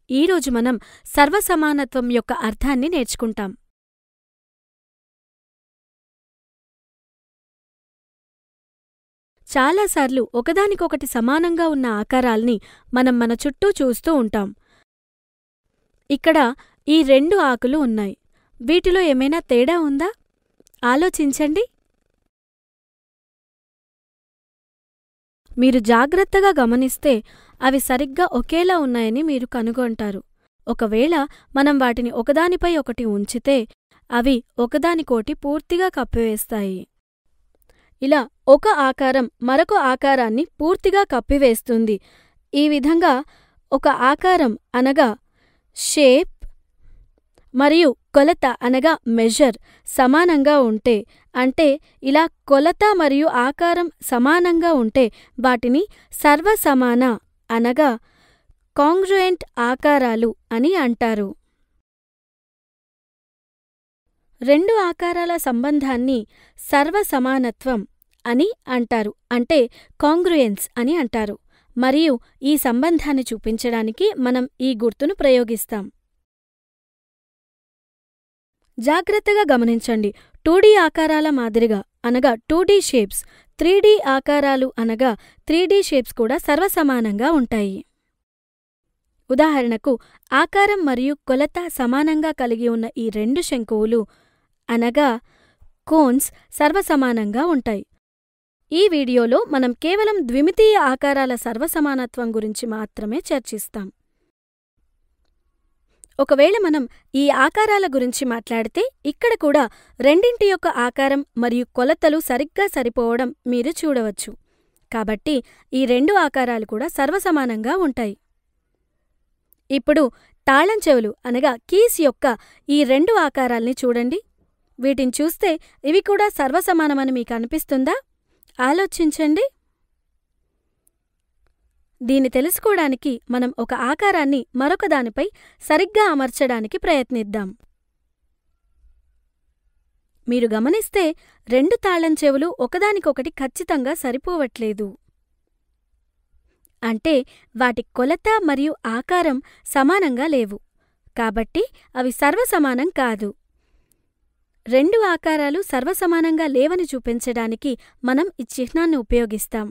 ఈరోజు మనం సర్వసమానత్వం యొక్క అర్థాన్ని నేర్చుకుంటాం చాలాసార్లు ఒకదానికొకటి సమానంగా ఉన్న ఆకారాల్ని మనం మన చుట్టూ చూస్తూ ఉంటాం ఇక్కడ ఈ రెండు ఆకులు ఉన్నాయి వీటిలో ఏమైనా తేడా ఉందా ఆలోచించండి మీరు జాగ్రత్తగా గమనిస్తే అవి సరిగ్గా ఒకేలా ఉన్నాయని మీరు కనుగొంటారు ఒకవేళ మనం వాటిని ఒకదానిపై ఒకటి ఉంచితే అవి ఒకదానికోటి పూర్తిగా కప్పివేస్తాయి ఇలా ఒక ఆకారం మరొక ఆకారాన్ని పూర్తిగా కప్పివేస్తుంది ఈ విధంగా ఒక ఆకారం అనగా షేప్ మరియు కొలత అనగా మెజర్ సమానంగా ఉంటే అంటే ఇలా కొలత మరియు ఆకారం సమానంగా ఉంటే వాటిని సర్వసమాన అనగా కాంగ్రుయెంట్ ఆకారాలు అని అంటారు రెండు ఆకారాల సంబంధాన్ని సర్వసమానత్వం అని అంటారు అంటే కాంగ్రుయెన్స్ అని అంటారు మరియు ఈ సంబంధాన్ని చూపించడానికి మనం ఈ గుర్తును ప్రయోగిస్తాం జాగ్రత్తగా గమనించండి టూడీ ఆకారాల మాదిరిగా అనగా టూడీ షేప్స్ త్రీడీ ఆకారాలు అనగా త్రీడీ షేప్స్ కూడా సర్వసమానంగా ఉంటాయి ఉదాహరణకు ఆకారం మరియు కొలత సమానంగా కలిగి ఉన్న ఈ రెండు శంకువులు అనగా కోన్స్ సర్వసమానంగా ఉంటాయి ఈ వీడియోలో మనం కేవలం ద్విమితీయ ఆకారాల సర్వసమానత్వం గురించి మాత్రమే చర్చిస్తాం ఒకవేళ మనం ఈ ఆకారాల గురించి మాట్లాడితే ఇక్కడ కూడా రెండింటి యొక్క ఆకారం మరియు కొలతలు సరిగ్గా సరిపోవడం మీరు చూడవచ్చు కాబట్టి ఈ రెండు ఆకారాలు కూడా సర్వసమానంగా ఉంటాయి ఇప్పుడు తాళం చెవులు అనగా కీస్ యొక్క ఈ రెండు ఆకారాల్ని చూడండి వీటిని చూస్తే ఇవి కూడా సర్వసమానమని మీకు అనిపిస్తుందా ఆలోచించండి దీన్ని తెలుసుకోవడానికి మనం ఒక ఆకారాన్ని మరొక దానిపై సరిగ్గా అమర్చడానికి ప్రయత్నిద్దాం మీరు గమనిస్తే రెండు తాళం చెవులు ఒకదానికొకటి ఖచ్చితంగా సరిపోవట్లేదు అంటే వాటి కొలత మరియు ఆకారం సమానంగా లేవు కాబట్టి అవి సర్వసమానం కాదు రెండు ఆకారాలు సర్వసమానంగా లేవని చూపించడానికి మనం ఈ చిహ్నాన్ని ఉపయోగిస్తాం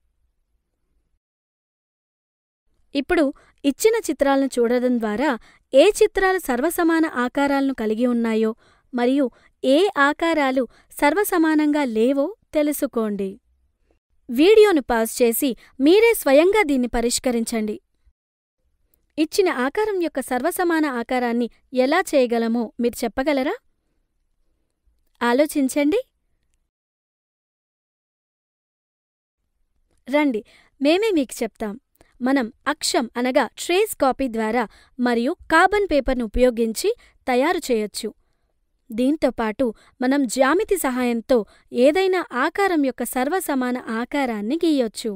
ఇప్పుడు ఇచ్చిన చిత్రాలను చూడడం ద్వారా ఏ చిత్రాలు సర్వసమాన ఆకారాలను కలిగి ఉన్నాయో మరియు ఏ ఆకారాలు సర్వసమానంగా లేవో తెలుసుకోండి వీడియోను పాజ్ చేసి మీరే స్వయంగా దీన్ని పరిష్కరించండి ఇచ్చిన ఆకారం యొక్క సర్వసమాన ఆకారాన్ని ఎలా చేయగలమో మీరు చెప్పగలరా ఆలోచించండి రండి మేమే మీకు చెప్తాం మనం అక్షం అనగా ట్రేస్ కాపీ ద్వారా మరియు కార్బన్ పేపర్ను ఉపయోగించి తయారు చేయొచ్చు దీంతోపాటు మనం జ్యామితి సహాయంతో ఏదైనా ఆకారం యొక్క సర్వసమాన ఆకారాన్ని గీయొచ్చు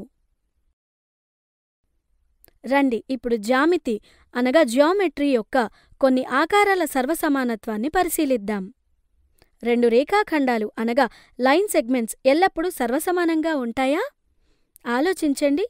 రండి ఇప్పుడు జ్యామితి అనగా జియోమెట్రీ యొక్క కొన్ని ఆకారాల సర్వసమానత్వాన్ని పరిశీలిద్దాం రెండు రేఖాఖండాలు అనగా లైన్ సెగ్మెంట్స్ ఎల్లప్పుడూ సర్వసమానంగా ఉంటాయా ఆలోచించండి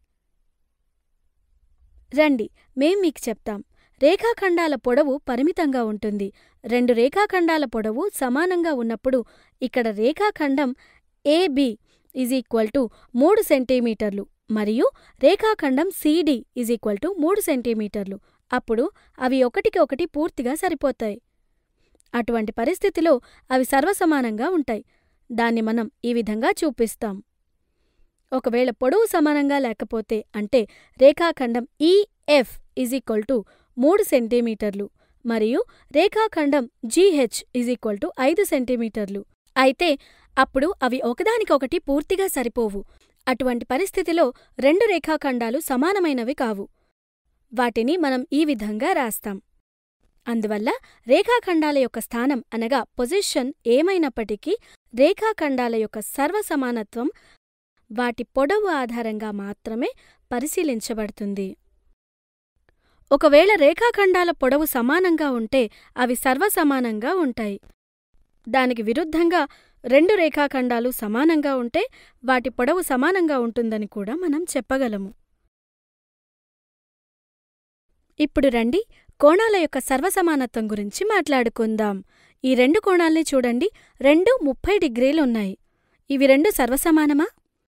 రండి మేం మీకు చెప్తాం రేఖాఖండాల పొడవు పరిమితంగా ఉంటుంది రెండు రేఖాఖండాల పొడవు సమానంగా ఉన్నప్పుడు ఇక్కడ రేఖాఖండం ఏబి ఈజ్ ఈక్వల్ టు మూడు సెంటీమీటర్లు మరియు రేఖాఖండం సిడి ఈజ్ ఈక్వల్ టు మూడు సెంటీమీటర్లు అప్పుడు అవి ఒకటికి ఒకటి పూర్తిగా సరిపోతాయి అటువంటి పరిస్థితిలో అవి సర్వసమానంగా ఉంటాయి దాన్ని మనం ఈ విధంగా చూపిస్తాం ఒకవేళ పొడవు సమానంగా లేకపోతే అంటే రేఖాఖండం ఈఎఫ్ ఈజ్ ఈక్వల్ టు మూడు సెంటీమీటర్లు మరియు రేఖాఖండం జీహెచ్ ఈజ్ ఈక్వల్ టు ఐదు సెంటీమీటర్లు అయితే అప్పుడు అవి ఒకదానికొకటి పూర్తిగా సరిపోవు అటువంటి పరిస్థితిలో రెండు రేఖాఖండాలు సమానమైనవి కావు వాటిని మనం ఈ విధంగా రాస్తాం అందువల్ల రేఖాఖండాల యొక్క స్థానం అనగా పొజిషన్ ఏమైనప్పటికీ రేఖాఖండాల యొక్క సర్వసమానత్వం వాటి పొడవు ఆధారంగా మాత్రమే పరిశీలించబడుతుంది ఒకవేళ రేఖాఖండాల పొడవు సమానంగా ఉంటే అవి సర్వసమానంగా ఉంటాయి దానికి విరుద్ధంగా రెండు రేఖాఖండాలు సమానంగా ఉంటే వాటి పొడవు సమానంగా ఉంటుందని కూడా మనం చెప్పగలము ఇప్పుడు రండి కోణాల యొక్క సర్వసమానత్వం గురించి మాట్లాడుకుందాం ఈ రెండు కోణాల్ని చూడండి రెండు ముప్పై డిగ్రీలు ఉన్నాయి ఇవి రెండు సర్వసమానమా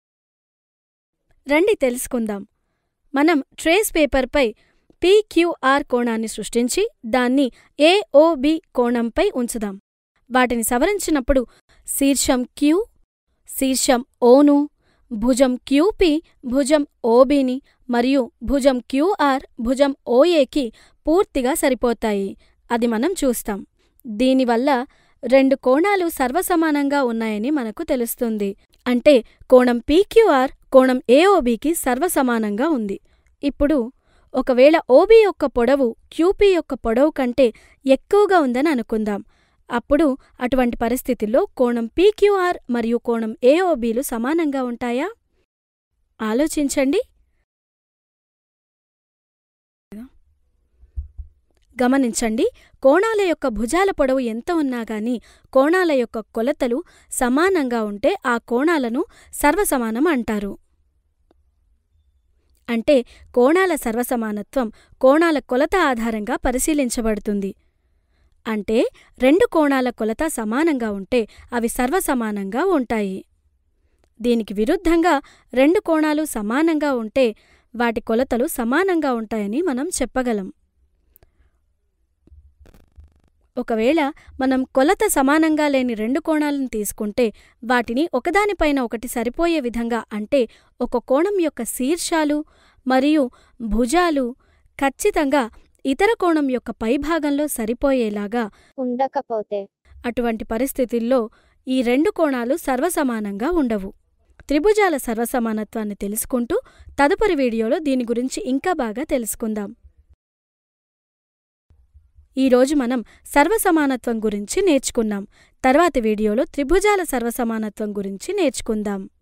రండి తెలుసుకుందాం మనం ట్రేస్ పేపర్పై పీక్యూఆర్ కోణాన్ని సృష్టించి దాన్ని ఏఓబి కోణంపై ఉంచుదాం వాటిని సవరించినప్పుడు శీర్షం క్యూ శీర్షం ఓను భుజం క్యూపి భుజం ఓబిని మరియు భుజం క్యూఆర్ భుజం ఓఏకి పూర్తిగా సరిపోతాయి అది మనం చూస్తాం దీనివల్ల రెండు కోణాలు సర్వసమానంగా ఉన్నాయని మనకు తెలుస్తుంది అంటే కోణం పీక్యూఆర్ కోణం ఏఓబికి సర్వసమానంగా ఉంది ఇప్పుడు ఒకవేళ ఓబి యొక్క పొడవు క్యూపీ యొక్క పొడవు కంటే ఎక్కువగా ఉందని అనుకుందాం అప్పుడు అటువంటి పరిస్థితుల్లో కోణం పీక్యూఆర్ మరియు కోణం ఏఓబీలు సమానంగా ఉంటాయా ఆలోచించండి గమనించండి కోణాల యొక్క భుజాల పొడవు ఎంత ఉన్నా గాని కోణాల యొక్క కొలతలు సమానంగా ఉంటే ఆ కోణాలను సర్వసమానం అంటారు అంటే కోణాల సర్వసమానత్వం కోణాల కొలత ఆధారంగా పరిశీలించబడుతుంది అంటే రెండు కోణాల కొలత సమానంగా ఉంటే అవి సర్వసమానంగా ఉంటాయి దీనికి విరుద్ధంగా రెండు కోణాలు సమానంగా ఉంటే వాటి కొలతలు సమానంగా ఉంటాయని మనం చెప్పగలం ఒకవేళ మనం కొలత సమానంగా లేని రెండు కోణాలను తీసుకుంటే వాటిని ఒకదానిపైన ఒకటి సరిపోయే విధంగా అంటే ఒక కోణం యొక్క శీర్షాలు మరియు భుజాలు ఖచ్చితంగా ఇతర కోణం యొక్క పైభాగంలో సరిపోయేలాగా ఉండకపోతే అటువంటి పరిస్థితుల్లో ఈ రెండు కోణాలు సర్వసమానంగా ఉండవు త్రిభుజాల సర్వసమానత్వాన్ని తెలుసుకుంటూ తదుపరి వీడియోలో దీని గురించి ఇంకా బాగా తెలుసుకుందాం ఈరోజు మనం సర్వసమానత్వం గురించి నేర్చుకున్నాం తర్వాతి వీడియోలో త్రిభుజాల సర్వసమానత్వం గురించి నేర్చుకుందాం